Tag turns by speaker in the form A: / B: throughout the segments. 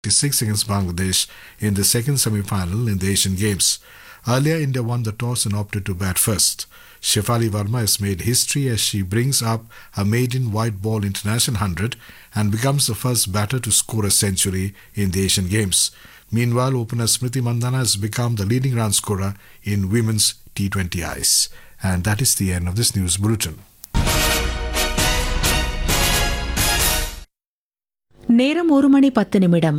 A: 6 against Bangladesh in the second semi-final in the Asian Games. Earlier, India won the toss and opted to bat first. Shefali Verma has made history as she brings up a maiden white ball international 100 and becomes the first batter to score a century in the Asian Games. Meanwhile, opener Smriti Mandana has become the leading run scorer in women's T20 ice. And that is the end of this news bulletin.
B: நேரம் ஒரு மணி பத்து நிமிடம்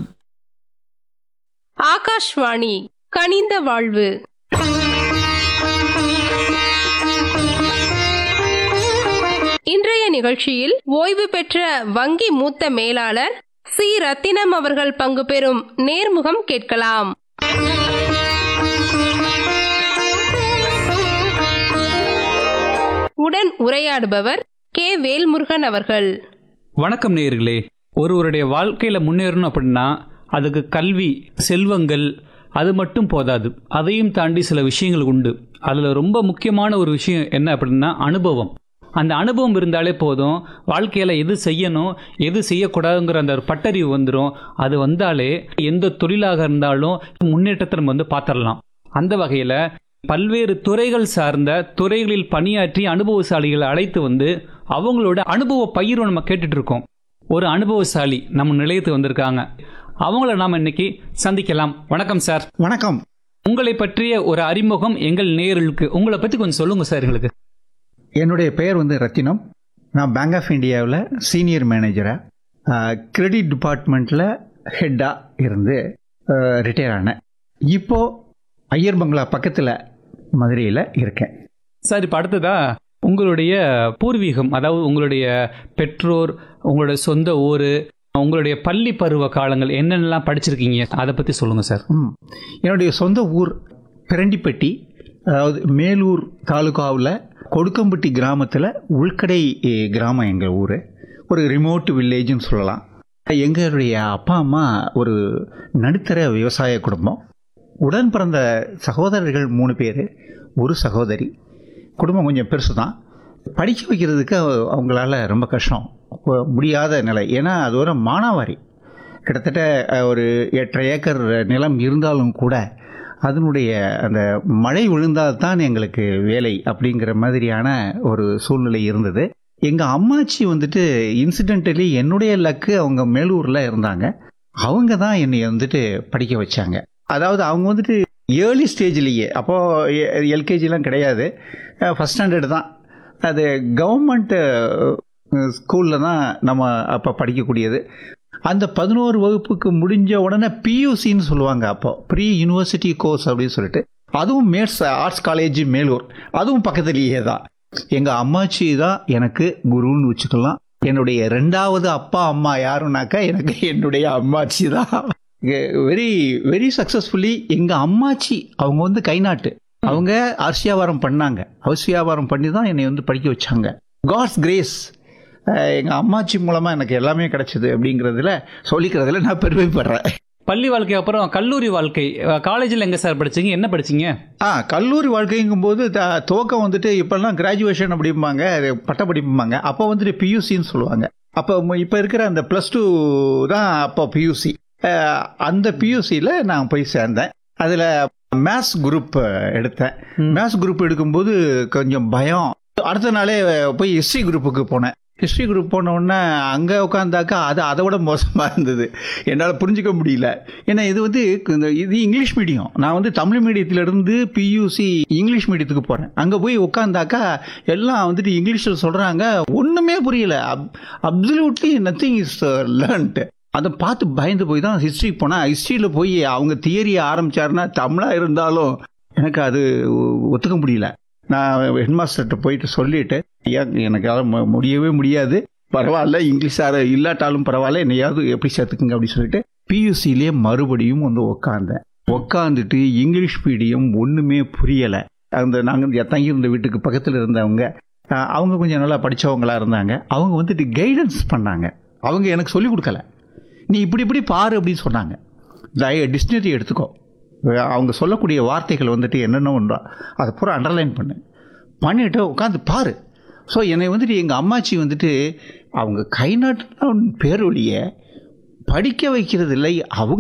C: ஆகாஷ்வாணி கனிந்த வாழ்வு இன்றைய நிகழ்ச்சியில் ஓய்வு பெற்ற வங்கி மூத்த மேலாளர் சி ரத்தினம் அவர்கள் பங்கு பெறும் நேர்முகம் கேட்கலாம் உடன் உரையாடுபவர் கே வேல்முருகன் அவர்கள்
D: வணக்கம் நேயர்களே ஒருவருடைய வாழ்க்கையில முன்னேறணும் அப்படின்னா அதுக்கு கல்வி செல்வங்கள் அது மட்டும் போதாது அதையும் தாண்டி சில விஷயங்கள் உண்டு அதில் ரொம்ப முக்கியமான ஒரு விஷயம் என்ன அப்படின்னா அனுபவம் அந்த அனுபவம் இருந்தாலே போதும் வாழ்க்கையில் எது செய்யணும் எது செய்யக்கூடாதுங்கிற அந்த ஒரு பட்டறிவு வந்துடும் அது வந்தாலே எந்த தொழிலாக இருந்தாலும் முன்னேற்றத்தை நம்ம வந்து பார்த்துடலாம் அந்த வகையில் பல்வேறு துறைகள் சார்ந்த துறைகளில் பணியாற்றி அனுபவசாலிகளை அழைத்து வந்து அவங்களோட அனுபவ பயிரும் நம்ம கேட்டுட்டு இருக்கோம் ஒரு அனுபவசாலி நம்ம நிலையத்துக்கு வந்திருக்காங்க அவங்கள நாம் இன்னைக்கு சந்திக்கலாம் வணக்கம் சார்
E: வணக்கம்
D: உங்களை பற்றிய ஒரு அறிமுகம் எங்கள் நேயர்களுக்கு உங்களை பற்றி கொஞ்சம் சொல்லுங்க சார் எங்களுக்கு
E: என்னுடைய பெயர் வந்து ரத்தினம் நான் பேங்க் ஆஃப் இந்தியாவில் சீனியர் மேனேஜராக கிரெடிட் டிபார்ட்மெண்ட்டில் ஹெட்டாக இருந்து ரிட்டையர் ஆனேன் இப்போது ஐயர் பங்களா பக்கத்தில் மதுரையில் இருக்கேன்
D: சார் இப்போ அடுத்ததா உங்களுடைய பூர்வீகம் அதாவது உங்களுடைய பெற்றோர் உங்களுடைய சொந்த ஊர் உங்களுடைய பள்ளி பருவ காலங்கள் என்னென்னலாம் படிச்சிருக்கீங்க அதை பற்றி சொல்லுங்கள் சார்
E: ம் என்னுடைய சொந்த ஊர் பிரண்டிப்பட்டி அதாவது மேலூர் தாலுகாவில் கொடுக்கம்பட்டி கிராமத்தில் உள்கடை எ, கிராமம் எங்கள் ஊர் ஒரு ரிமோட் வில்லேஜ்னு சொல்லலாம் எங்களுடைய அப்பா அம்மா ஒரு நடுத்தர விவசாய குடும்பம் உடன் பிறந்த சகோதரர்கள் மூணு பேர் ஒரு சகோதரி குடும்பம் கொஞ்சம் பெருசு தான் படிக்க வைக்கிறதுக்கு அவ- அவங்களால ரொம்ப கஷ்டம் ஒ- முடியாத நிலை ஏன்னா அது ஒரு மானாவாரி கிட்டத்தட்ட அஹ், ஒரு எட்டரை ஏக்கர் நிலம் இருந்தாலும் கூட அதனுடைய அந்த மழை விழுந்தால்தான் எங்களுக்கு வேலை அப்படிங்கிற மாதிரியான ஒரு சூழ்நிலை இருந்தது எங்கள் அம்மாச்சி வந்துட்டு இன்சிடென்டலி என்னுடைய லக்கு அவங்க மேலூரில் இருந்தாங்க அவங்க தான் என்னை வந்துட்டு படிக்க வச்சாங்க அதாவது அவங்க வந்துட்டு ஏர்லி ஸ்டேஜ்லேயே அப்போது எல்கேஜிலாம் கிடையாது ஃபஸ்ட் ஸ்டாண்டர்டு தான் அது கவர்மெண்ட் ஸ்கூலில் தான் நம்ம அப்போ படிக்கக்கூடியது அந்த பதினோரு வகுப்புக்கு முடிஞ்ச உடனே பியூசின்னு சொல்லுவாங்க அப்போ ப்ரீ யூனிவர்சிட்டி கோர்ஸ் அப்படின்னு சொல்லிட்டு அதுவும் மேட்ஸ் ஆர்ட்ஸ் காலேஜ் மேலூர் அதுவும் பக்கத்துலேயே தான் எங்கள் அம்மாச்சி தான் எனக்கு குருன்னு வச்சுக்கலாம் என்னுடைய ரெண்டாவது அப்பா அம்மா யாருனாக்கா எனக்கு என்னுடைய அம்மாச்சி தான் வெரி வெரி சக்ஸஸ்ஃபுல்லி எங்கள் அம்மாச்சி அவங்க வந்து கைநாட்டு அவங்க அரிசி வியாபாரம் பண்ணாங்க அரிசி வியாபாரம் பண்ணி தான் என்னை வந்து படிக்க வச்சாங்க காட்ஸ் கிரேஸ் எங்கள் அம்மாச்சி மூலமாக எனக்கு எல்லாமே கிடைச்சது அப்படிங்கிறதுல சொல்லிக்கிறதுல நான் பெருமைப்படுறேன்
D: பள்ளி வாழ்க்கை அப்புறம் கல்லூரி வாழ்க்கை காலேஜில் எங்கே சார் படிச்சீங்க என்ன படிச்சீங்க
E: ஆ கல்லூரி வாழ்க்கைங்கும்போது த- துவக்கம் வந்துட்டு இப்போல்லாம் கிராஜுவேஷன் அப்படிம்பாங்க அது பட்டப்படிப்பும்பாங்க அப்போ வந்துட்டு பியூசின்னு சொல்லுவாங்க அப்போ இப்போ இருக்கிற அந்த ப்ளஸ் டூ தான் அப்போ பியூசி அந்த பியூசியில் நான் போய் சேர்ந்தேன் அதில் மேத்ஸ் குரூப் எடுத்தேன்
D: ம்.
E: மேத்ஸ் குரூப் எடுக்கும்போது கொஞ்சம் பயம் அடுத்த நாளே போய் ஹிஸ்ட்ரி குரூப்புக்கு போனேன் ஹிஸ்ட்ரி குரூப் போன உடனே அங்கே உட்காந்தாக்கா அது அதை விட மோசமாக இருந்தது என்னால் புரிஞ்சுக்க முடியல ஏன்னா இது வந்து இந்த இது இங்கிலீஷ் மீடியம் நான் வந்து தமிழ் மீடியத்திலிருந்து பியூசி இங்கிலீஷ் மீடியத்துக்கு போகிறேன் அங்கே போய் உட்காந்தாக்கா எல்லாம் வந்துட்டு இங்கிலீஷில் சொல்கிறாங்க ஒன்றுமே புரியல அப்சல்யூட்லி நத்திங் இஸ் லேர்ன்ட்டு அதை பார்த்து பயந்து போய் தான் ஹிஸ்ட்ரி போனால் ஹிஸ்ட்ரியில் போய் அவங்க தியரியை ஆரம்பிச்சாருன்னா தமிழாக இருந்தாலும் எனக்கு அது ஒ- ஒத்துக்க முடியல நான் ஹெட்மாஸ்டர்கிட்ட போயிட்டு சொல்லிட்டு ஐயா எனக்கால மு- முடியவே முடியாது பரவாயில்ல இங்கிலீஷார இல்லாட்டாலும் பரவாயில்ல என்னையாவது எப்படி சேர்த்துக்குங்க அப்படின்னு சொல்லிட்டு பியூசிலேயே மறுபடியும் வந்து உக்காந்தேன் உக்காந்துட்டு இங்கிலீஷ் மீடியம் ஒன்றுமே புரியலை அந்த நாங்கள் தங்கியிருந்த வீட்டுக்கு பக்கத்தில் இருந்தவங்க அஹ், அவங்க கொஞ்சம் நல்லா படித்தவங்களா இருந்தாங்க அவங்க வந்துட்டு கைடன்ஸ் பண்ணாங்க அவங்க எனக்கு சொல்லிக் கொடுக்கல நீ இப்படி இப்படி பாரு அப்படின்னு சொன்னாங்க டிக்ஷனரி எடுத்துக்கோ அவங்க சொல்லக்கூடிய வார்த்தைகள் வந்துட்டு என்னென்ன ஒன்றா அதை பூரா அண்டர்லைன் பண்ணு பண்ணிட்டு உட்காந்து பாரு ஸோ என்னை வந்துட்டு எங்கள் அம்மாச்சி வந்துட்டு அவங்க கை நாட்டு பேரொழிய படிக்க வைக்கிறது இல்லை அவங்க